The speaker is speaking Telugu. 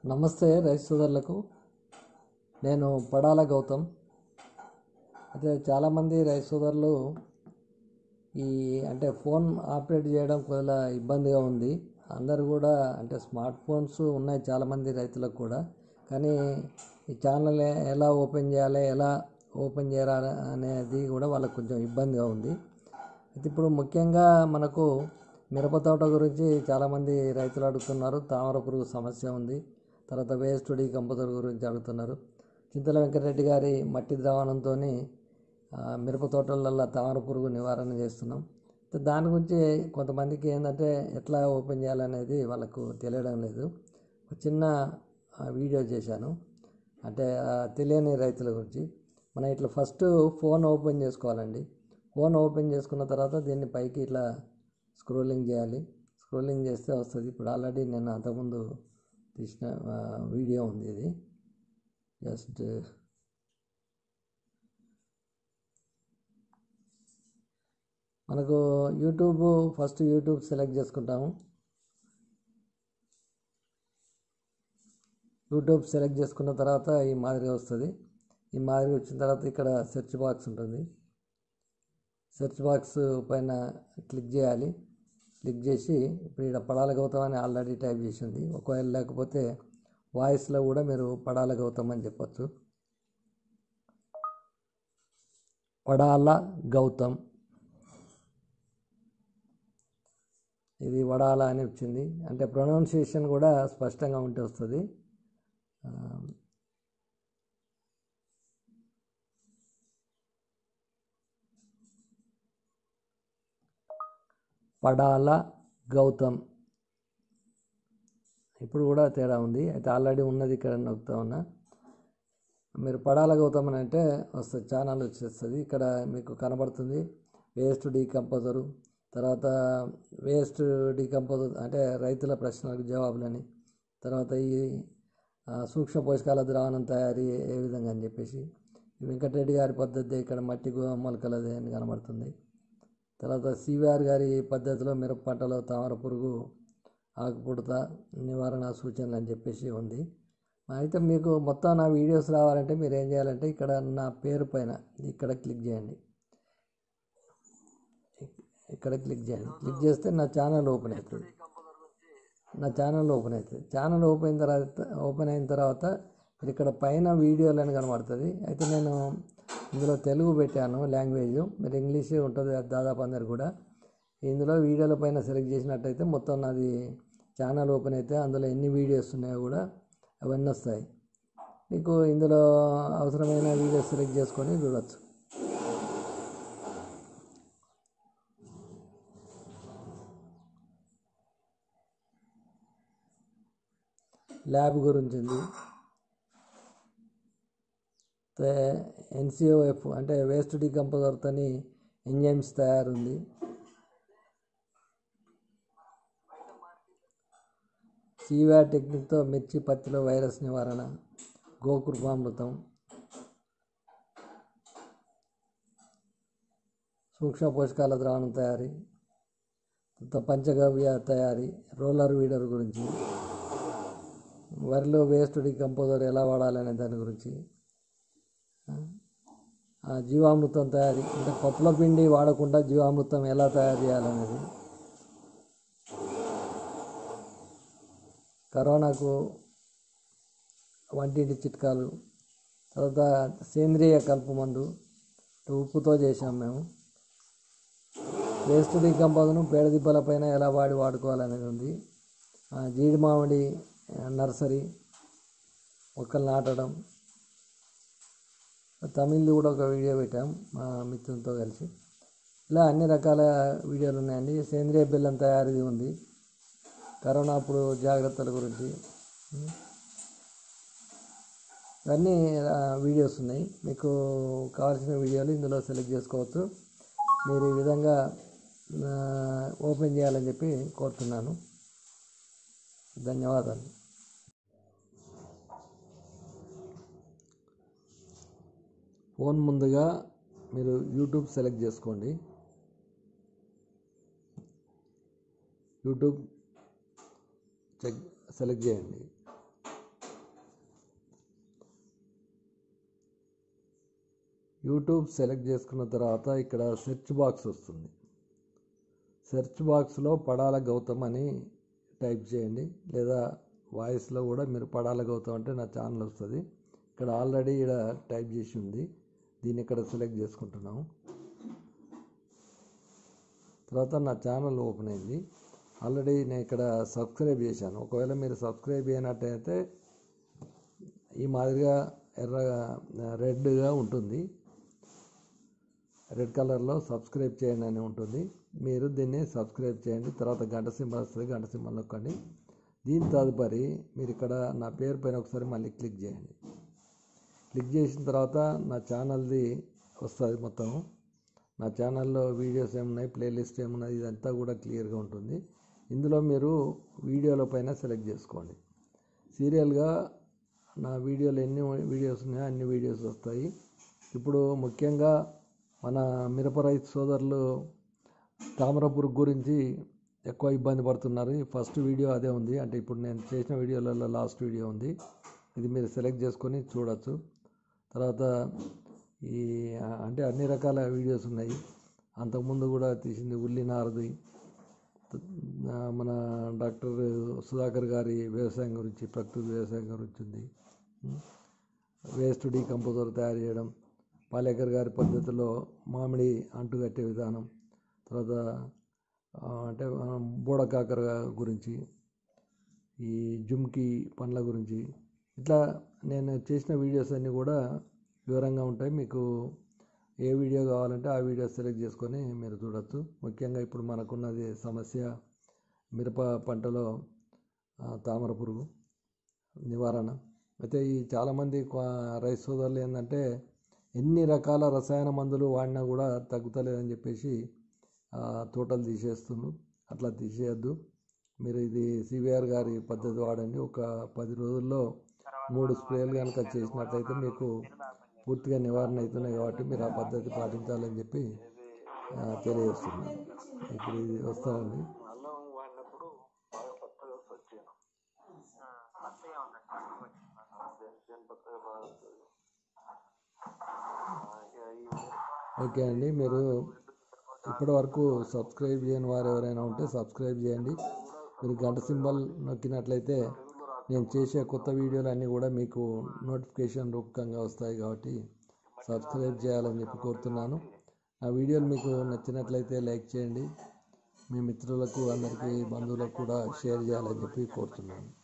నమస్తే రైతు సోదరులకు నేను పడాల గౌతమ్ అయితే చాలామంది రైతు సోదరులు ఈ అంటే ఫోన్ ఆపరేట్ చేయడం కొద్దిగా ఇబ్బందిగా ఉంది అందరు కూడా అంటే స్మార్ట్ ఫోన్స్ ఉన్నాయి చాలామంది రైతులకు కూడా కానీ ఈ ఛానల్ ఎ- ఎలా ఓపెన్ చేయాలి ఎలా ఓపెన్ చేయాలి అనేది కూడా వాళ్ళకు కొంచెం ఇబ్బందిగా ఉంది అయితే ఇప్పుడు ముఖ్యంగా మనకు మిరప తోట గురించి చాలామంది రైతులు అడుగుతున్నారు తామర పురుగు సమస్య ఉంది తర్వాత వేస్ట్ డీకంపోజర్ గురించి అడుగుతున్నారు చింతల వెంకటరెడ్డి గారి మట్టి ద్రావణంతో మిరప తోటలలో తామర పురుగు నివారణ చేస్తున్నాం అయితే దాని గురించి కొంతమందికి ఏంటంటే ఎట్లా ఓపెన్ చేయాలనేది వాళ్ళకు తెలియడం లేదు ఒక చిన్న ఆ, వీడియో చేశాను అంటే ఆ, తెలియని రైతుల గురించి మనం ఇట్లా ఫస్ట్ ఫోన్ ఓపెన్ చేసుకోవాలండి ఫోన్ ఓపెన్ చేసుకున్న తర్వాత దీన్ని పైకి ఇట్లా స్క్రోలింగ్ చేయాలి స్క్రోలింగ్ చేస్తే వస్తుంది ఇప్పుడు ఆల్రెడీ నేను అంతకుముందు తీసిన ఆ, వీడియో ఉంది ఇది జస్ట్ మనకు యూట్యూబ్ ఫస్ట్ యూట్యూబ్ సెలెక్ట్ చేసుకుంటాము యూట్యూబ్ సెలెక్ట్ చేసుకున్న తర్వాత ఈ మాదిరిగా వస్తుంది ఈ మాదిరిగా వచ్చిన తర్వాత ఇక్కడ సెర్చ్ బాక్స్ ఉంటుంది సెర్చ్ బాక్స్ పైన క్లిక్ చేయాలి క్లిక్ చేసి ఇప్పుడు ఇక్కడ పడాల గౌతమ్ అని ఆల్రెడీ టైప్ చేసింది ఒకవేళ లేకపోతే వాయిస్లో కూడా మీరు పడాల గౌతమ్ అని చెప్పొచ్చు పడాల గౌతమ్ ఇది వడాల అని వచ్చింది అంటే ప్రొనౌన్సియేషన్ కూడా స్పష్టంగా ఉంటే వస్తుంది ఆ, పడాల గౌతమ్ ఇప్పుడు కూడా తేడా ఉంది అయితే ఆల్రెడీ ఉన్నది ఇక్కడ నొక్కుతా ఉన్నా మీరు పడాల గౌతమ్ అని అంటే వస్తుంది ఛానల్ వచ్చేస్తుంది ఇక్కడ మీకు కనబడుతుంది వేస్ట్ డీకంపోజరు తర్వాత వేస్ట్ డీకంపోజర్ అంటే రైతుల ప్రశ్నలకు జవాబులని తర్వాత ఈ ఆ, సూక్ష్మ పోషకాల ద్రావణం తయారీ ఏ విధంగా అని చెప్పేసి ఈ వెంకటరెడ్డి గారి పద్ధతి ఇక్కడ మట్టి గు- మొలకలది అని కనబడుతుంది తర్వాత సివిఆర్ గారి పద్ధతిలో మిరప పంటలో తామర పురుగు ఆకుపుడత నివారణ సూచనలు అని చెప్పేసి ఉంది అయితే మీకు మొత్తం నా వీడియోస్ రావాలంటే మీరు ఏం చేయాలంటే ఇక్కడ నా పేరు పైన ఇక్కడ క్లిక్ చేయండి ఇక్కడ క్లిక్ చేయండి క్లిక్ చేస్తే నా ఛానల్ ఓపెన్ అవుతుంది నా ఛానల్ ఓపెన్ అవుతుంది ఛానల్ ఓపెన్ అయిన తర్వాత ఓపెన్ అయిన తర్వాత మీరు ఇక్కడ పైన వీడియోలు అని కనబడుతుంది అయితే నేను ఇందులో తెలుగు పెట్టాను లాంగ్వేజ్ మీరు ఇంగ్లీష్ ఉంటుంది దాదాపు అందరు కూడా ఇందులో వీడియోల పైన సెలెక్ట్ చేసినట్టయితే మొత్తం నాది ఛానల్ ఓపెన్ అయితే అందులో ఎన్ని వీడియోస్ ఉన్నాయో కూడా అవన్నీ వస్తాయి మీకు ఇందులో అవసరమైన వీడియోస్ సెలెక్ట్ చేసుకొని చూడొచ్చు ల్యాబ్ గురించి ఉంది ఎన్సిఓఎఫ్ అంటే వేస్ట్ డీకంపోజర్తోని ఎంజైమ్స్ తయారుంది సీవార్ టెక్నిక్తో మిర్చి పత్తిలో వైరస్ నివారణ గోకృపామృతం సూక్ష్మ పోషకాల ద్రావణం తయారీ తర్వాత పంచగవ్య తయారీ రోలర్ వీడర్ గురించి వరిలో వేస్ట్ డీకంపోజర్ ఎలా వాడాలనే దాని గురించి ఆ జీవామృతం తయారీ అంటే పప్పుల పిండి వాడకుండా జీవామృతం ఎలా తయారు చేయాలనేది కరోనాకు వంటింటి చిట్కాలు తర్వాత సేంద్రియ కలుపు మందు ఉప్పుతో చేసాం మేము వేస్ట్ డీకంపోజర్ను పేడ దిబ్బల పైన ఎలా వాడి వాడుకోవాలనేది ఉంది ఆ, జీడి మామిడి ఆ, నర్సరీ మొక్కలు నాటడం తమిళ్ది కూడా ఒక వీడియో పెట్టాం మా మిత్రులతో కలిసి ఇలా అన్ని రకాల వీడియోలు ఉన్నాయండి సేంద్రియ బెల్లం తయారీ ఉంది కరోనా అప్పుడు జాగ్రత్తల గురించి ఉం. ఇవన్నీ ఆ, వీడియోస్ ఉన్నాయి మీకు కావాల్సిన వీడియోలు ఇందులో సెలెక్ట్ చేసుకోవచ్చు మీరు ఈ విధంగా ఆ, ఓపెన్ చేయాలని చెప్పి కోరుతున్నాను ధన్యవాదాలు ఫోన్ ముందుగా మీరు యూట్యూబ్ సెలెక్ట్ చేసుకోండి యూట్యూబ్ చెక్ సెలెక్ట్ చేయండి యూట్యూబ్ సెలెక్ట్ చేసుకున్న తర్వాత ఇక్కడ సెర్చ్ బాక్స్ వస్తుంది సెర్చ్ బాక్స్లో పడాల గౌతమ్ అని టైప్ చేయండి లేదా వాయిస్లో కూడా మీరు పడాల గౌతమ్ అంటే నా ఛానల్ వస్తుంది ఇక్కడ ఆల్రెడీ ఇక్కడ టైప్ చేసి ఉంది దీన్ని ఇక్కడ సెలెక్ట్ చేసుకుంటున్నాము తర్వాత నా ఛానల్ ఓపెన్ అయింది ఆల్రెడీ నేను ఇక్కడ సబ్స్క్రైబ్ చేశాను ఒకవేళ మీరు సబ్స్క్రైబ్ చేయనట్టయితే ఈ మాదిరిగా ఎర్రగా రెడ్గా ఉంటుంది రెడ్ కలర్లో సబ్స్క్రైబ్ చేయండి అని ఉంటుంది మీరు దీన్ని సబ్స్క్రైబ్ చేయండి తర్వాత గంట సింబల్ వస్తుంది గంట సింబల్ నొక్కండి దీని తదుపరి మీరు ఇక్కడ నా పేరు పైన ఒకసారి మళ్ళీ క్లిక్ చేయండి క్లిక్ చేసిన తర్వాత నా ఛానల్ది వస్తుంది మొత్తం నా ఛానల్లో వీడియోస్ ఏమున్నాయి ప్లేలిస్ట్ ఏమున్నాయి ఇదంతా కూడా క్లియర్గా ఉంటుంది ఇందులో మీరు వీడియోల పైన సెలెక్ట్ చేసుకోండి సీరియల్గా నా వీడియోలు ఎన్ని వీడియోస్ ఉన్నాయో అన్ని వీడియోస్ వస్తాయి ఇప్పుడు ముఖ్యంగా మన మిరప రైతు సోదరులు తామర పురుగు గురించి ఎక్కువ ఇబ్బంది పడుతున్నారు ఈ ఫస్ట్ వీడియో అదే ఉంది అంటే ఇప్పుడు నేను చేసిన వీడియోలలో లాస్ట్ వీడియో ఉంది ఇది మీరు సెలెక్ట్ చేసుకొని చూడొచ్చు తర్వాత ఈ అంటే అన్ని రకాల వీడియోస్ ఉన్నాయి అంతకుముందు కూడా తీసింది ఉల్లి నారది ఆ, మన డాక్టర్ సుధాకర్ గారి వ్యవసాయం గురించి ప్రకృతి వ్యవసాయం గురించి ఉంది వేస్ట్ డీకంపోజర్ తయారు చేయడం పాలేకర్ గారి పద్ధతిలో మామిడి అంటుకట్టే విధానం తర్వాత ఆ, అంటే ఆ, బోడకాకర గురించి ఈ జుమ్కి పండ్ల గురించి ఇట్లా నేను చేసిన వీడియోస్ అన్నీ కూడా వివరంగా ఉంటాయి మీకు ఏ వీడియో కావాలంటే ఆ వీడియో సెలెక్ట్ చేసుకొని మీరు చూడొచ్చు ముఖ్యంగా ఇప్పుడు మనకున్నది సమస్య మిరప పంటలో ఆ, తామర పురుగు నివారణ అయితే ఈ చాలామంది క్వా- రైతు సోదరులు ఏంటంటే ఎన్ని రకాల రసాయన మందులు వాడినా కూడా తగ్గుతలేదని చెప్పేసి ఆ, తోటలు తీసేస్తున్నారు అట్లా తీసేయద్దు మీరు ఇది సివిఆర్ గారి పద్ధతి వాడండి ఒక పది రోజుల్లో మూడు స్ప్రేలు కనుక చేసినట్లయితే మీకు పూర్తిగా నివారణ అవుతున్నాయి కాబట్టి మీరు ఆ పద్ధతి పాటించాలని చెప్పి ఆ, తెలియజేస్తున్నాను ఇప్పుడు ఇది వస్తూ ఉంది అల్లం వాడినప్పుడు బాగా పచ్చగా వచ్చాను పచ్చగా ఉందండి దేని పచ్చగా బాగా వస్తుంది ఆ, ఇక ఈ ఓకే అండి మీరు ఇప్పటి వరకు సబ్స్క్రైబ్ చేయని వారు ఎవరైనా ఉంటే సబ్స్క్రైబ్ చేయండి మీరు గంట సింబల్ నొక్కినట్లయితే నేను చేసే కొత్త వీడియోలు అన్నీ కూడా మీకు నోటిఫికేషన్ రూపకంగా వస్తాయి కాబట్టి సబ్స్క్రైబ్ చేయాలని చెప్పి కోరుతున్నాను ఆ వీడియోలు మీకు నచ్చినట్లయితే లైక్ చేయండి మీ మిత్రులకు అందరికీ బంధువులకు కూడా షేర్ చేయాలని చెప్పి కోరుతున్నాను